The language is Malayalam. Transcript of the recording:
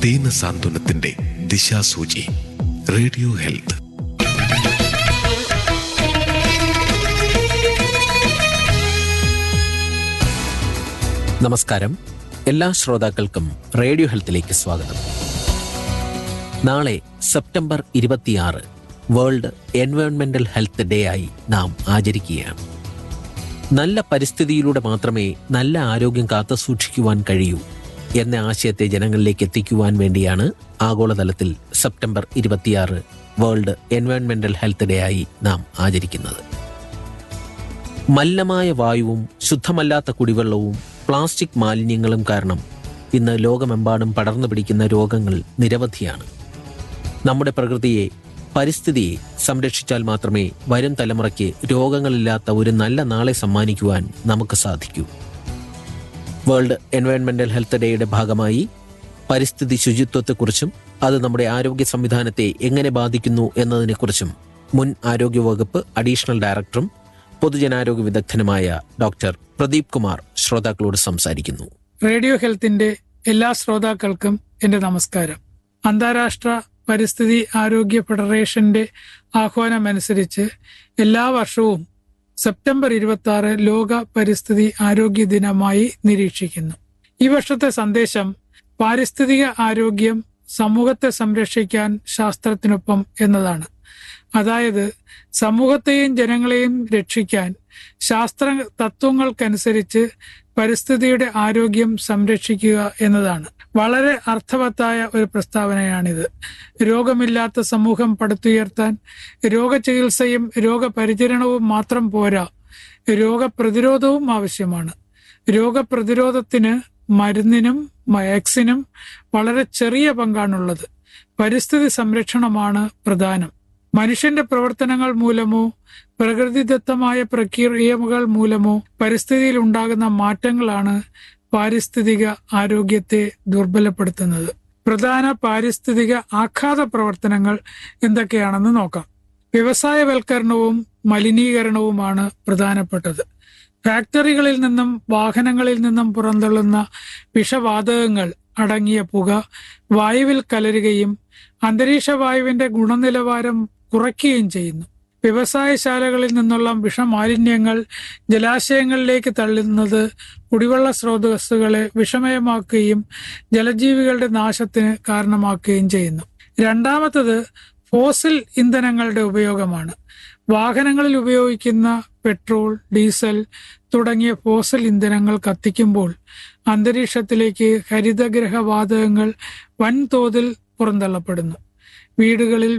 ദീന സാന്ത്വനത്തിന്റെ ദിശാസൂചി റേഡിയോ ഹെൽത്ത് നമസ്കാരം എല്ലാ ശ്രോതാക്കൾക്കും റേഡിയോ ഹെൽത്തിലേക്ക് സ്വാഗതം നാളെ സെപ്റ്റംബർ ഇരുപത്തിയാറ് വേൾഡ് എൻവയോൺമെന്റൽ ഹെൽത്ത് ഡേ ആയി നാം ആചരിക്കുകയാണ് നല്ല പരിസ്ഥിതിയിലൂടെ മാത്രമേ നല്ല ആരോഗ്യം കാത്തു സൂക്ഷിക്കുവാൻ കഴിയൂ എന്ന ആശയത്തെ ജനങ്ങളിലേക്ക് എത്തിക്കുവാൻ വേണ്ടിയാണ് ആഗോളതലത്തിൽ സെപ്റ്റംബർ ഇരുപത്തിയാറ് വേൾഡ് എൻവയോൺമെന്റൽ ഹെൽത്ത് ഡേ ആയി നാം ആചരിക്കുന്നത് മലിനമായ വായുവും ശുദ്ധമല്ലാത്ത കുടിവെള്ളവും പ്ലാസ്റ്റിക് മാലിന്യങ്ങളും കാരണം ഇന്ന് ലോകമെമ്പാടും പടർന്നു പിടിക്കുന്ന രോഗങ്ങൾ നിരവധിയാണ് നമ്മുടെ പ്രകൃതിയെ പരിസ്ഥിതിയെ സംരക്ഷിച്ചാൽ മാത്രമേ വരും തലമുറയ്ക്ക് രോഗങ്ങളില്ലാത്ത ഒരു നല്ല നാളെ സമ്മാനിക്കുവാൻ നമുക്ക് സാധിക്കൂ വേൾഡ് എൻവയോൺമെന്റൽ ഹെൽത്ത് ഡേയുടെ ഭാഗമായി പരിസ്ഥിതി ശുചിത്വത്തെക്കുറിച്ചും അത് നമ്മുടെ ആരോഗ്യ സംവിധാനത്തെ എങ്ങനെ ബാധിക്കുന്നു എന്നതിനെക്കുറിച്ചും മുൻ ആരോഗ്യവകുപ്പ് അഡീഷണൽ ഡയറക്ടറും പൊതുജനാരോഗ്യ വിദഗ്ധനുമായ ഡോക്ടർ പ്രദീപ് കുമാർ ശ്രോതാക്കളോട് സംസാരിക്കുന്നു റേഡിയോ ഹെൽത്തിന്റെ എല്ലാ ശ്രോതാക്കൾക്കും എന്റെ നമസ്കാരം അന്താരാഷ്ട്ര പരിസ്ഥിതി ആരോഗ്യ ഫെഡറേഷന്റെ ആഹ്വാനമനുസരിച്ച് എല്ലാ വർഷവും സെപ്റ്റംബർ ഇരുപത്തി ആറ് ലോക പരിസ്ഥിതി ആരോഗ്യ ദിനമായി നിരീക്ഷിക്കുന്നു ഈ വർഷത്തെ സന്ദേശം പാരിസ്ഥിതിക ആരോഗ്യം സമൂഹത്തെ സംരക്ഷിക്കാൻ ശാസ്ത്രത്തിനൊപ്പം എന്നതാണ് അതായത് സമൂഹത്തെയും ജനങ്ങളെയും രക്ഷിക്കാൻ ശാസ്ത്ര തത്വങ്ങൾക്കനുസരിച്ച് പരിസ്ഥിതിയുടെ ആരോഗ്യം സംരക്ഷിക്കുക എന്നതാണ് വളരെ അർത്ഥവത്തായ ഒരു പ്രസ്താവനയാണിത് രോഗമില്ലാത്ത സമൂഹം പടുത്തുയർത്താൻ രോഗചികിത്സയും രോഗപരിചരണവും മാത്രം പോരാ രോഗപ്രതിരോധവും ആവശ്യമാണ് രോഗപ്രതിരോധത്തിന് മരുന്നിനും വാക്സിനും വളരെ ചെറിയ പങ്കാണുള്ളത് പരിസ്ഥിതി സംരക്ഷണമാണ് പ്രധാനം മനുഷ്യന്റെ പ്രവർത്തനങ്ങൾ മൂലമോ പ്രകൃതിദത്തമായ പ്രക്രിയകൾ മൂലമോ പരിസ്ഥിതിയിൽ ഉണ്ടാകുന്ന മാറ്റങ്ങളാണ് പാരിസ്ഥിതിക ആരോഗ്യത്തെ ദുർബലപ്പെടുത്തുന്നത് പ്രധാന പാരിസ്ഥിതിക ആഘാത പ്രവർത്തനങ്ങൾ എന്തൊക്കെയാണെന്ന് നോക്കാം വ്യവസായവൽക്കരണവും മലിനീകരണവുമാണ് പ്രധാനപ്പെട്ടത് ഫാക്ടറികളിൽ നിന്നും വാഹനങ്ങളിൽ നിന്നും പുറന്തള്ളുന്ന വിഷവാതകങ്ങൾ അടങ്ങിയ പുക വായുവിൽ കലരുകയും അന്തരീക്ഷ വായുവിന്റെ ഗുണനിലവാരം കുറയ്ക്കുകയും ചെയ്യുന്നു വ്യവസായശാലകളിൽ നിന്നുള്ള വിഷമാലിന്യങ്ങൾ ജലാശയങ്ങളിലേക്ക് തള്ളുന്നത് കുടിവെള്ള സ്രോതസ്സുകളെ വിഷമയമാക്കുകയും ജലജീവികളുടെ നാശത്തിന് കാരണമാക്കുകയും ചെയ്യുന്നു രണ്ടാമത്തത് ഫോസിൽ ഇന്ധനങ്ങളുടെ ഉപയോഗമാണ് വാഹനങ്ങളിൽ ഉപയോഗിക്കുന്ന പെട്രോൾ ഡീസൽ തുടങ്ങിയ ഫോസിൽ ഇന്ധനങ്ങൾ കത്തിക്കുമ്പോൾ അന്തരീക്ഷത്തിലേക്ക് ഹരിതഗ്രഹ വാതകങ്ങൾ വൻതോതിൽ പുറന്തള്ളപ്പെടുന്നു വീടുകളിൽ